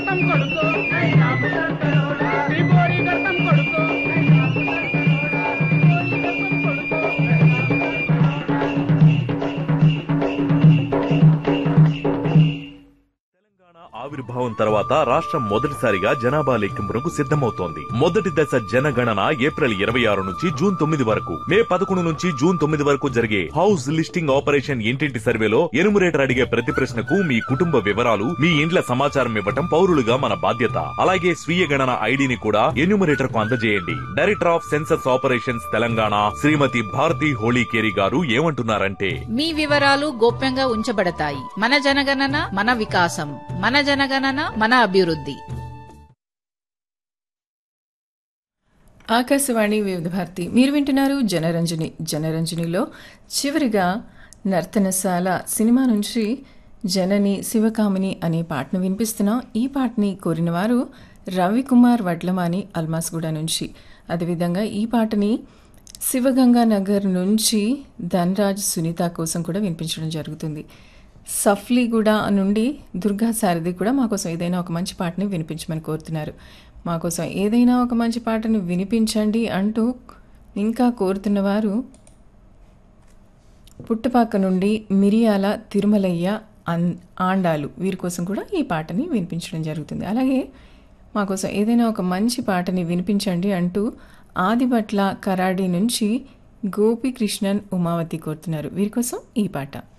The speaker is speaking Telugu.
గర్తం కొడుకు శ్రీబోరి గర్తం కొడుకు తెలంగాణ ఆవిర్భావం తర్వాత రాష్ట్రం మొదటిసారిగా జనాభా లెక్కింపునకు సిద్ధమవుతోంది మొదటి దశ జనగణన ఏప్రిల్ ఇరవై ఆరు నుంచి జూన్ తొమ్మిది వరకు మే పదకొండు నుంచి జూన్ తొమ్మిది వరకు జరిగే హౌస్ లిస్టింగ్ ఆపరేషన్ ఇంటింటి సర్వేలో ఎనుమరేటర్ అడిగే ప్రతి ప్రశ్నకు మీ కుటుంబ వివరాలు మీ ఇండ్ల సమాచారం ఇవ్వటం పౌరులుగా మన బాధ్యత అలాగే స్వీయ గణన ఐడిని కూడా ఎన్యూమరేటర్ కు అందజేయండి director of census operations Telangana Shrimati Bharathi Holikeri garu ఏమంటున్నారంటే మీ వివరాలు గోప్యంగా ఉంచబడతాయి మన జనగణన మన వికాసం మన జనగణన మన అభివృద్ధి ఆకాశవాణి వివిధ భారతి మీరు వింటున్నారు జనరంజని జనరంజనిలో చివరిగా నర్తనశాల సినిమా నుంచి జనని శివకామిని అనే పాటను వినిపిస్తున్నాం ఈ పాటని కోరిన వారు రవికుమార్ వడ్లమాని అల్మాస్గూడ నుంచి అదేవిధంగా ఈ పాటని శివగంగా నగర్ నుంచి ధనరాజ్ సునీత కోసం కూడా వినిపించడం జరుగుతుంది సఫ్లీగూడ నుండి దుర్గా సారథి కూడా మా కోసం ఏదైనా ఒక మంచి పాటని వినిపించమని కోరుతున్నారు మా కోసం ఏదైనా ఒక మంచి పాటను వినిపించండి అంటూ ఇంకా కోరుతున్న వారు పుట్టపాక నుండి మిరియాల తిరుమలయ్య అన్ ఆండాలు వీరి కోసం కూడా ఈ పాటని వినిపించడం జరుగుతుంది అలాగే మా కోసం ఏదైనా ఒక మంచి పాటని వినిపించండి అంటూ ఆదిభట్ల కరాడి నుంచి గోపీకృష్ణన్ ఉమావతి కోరుతున్నారు వీరి కోసం ఈ పాట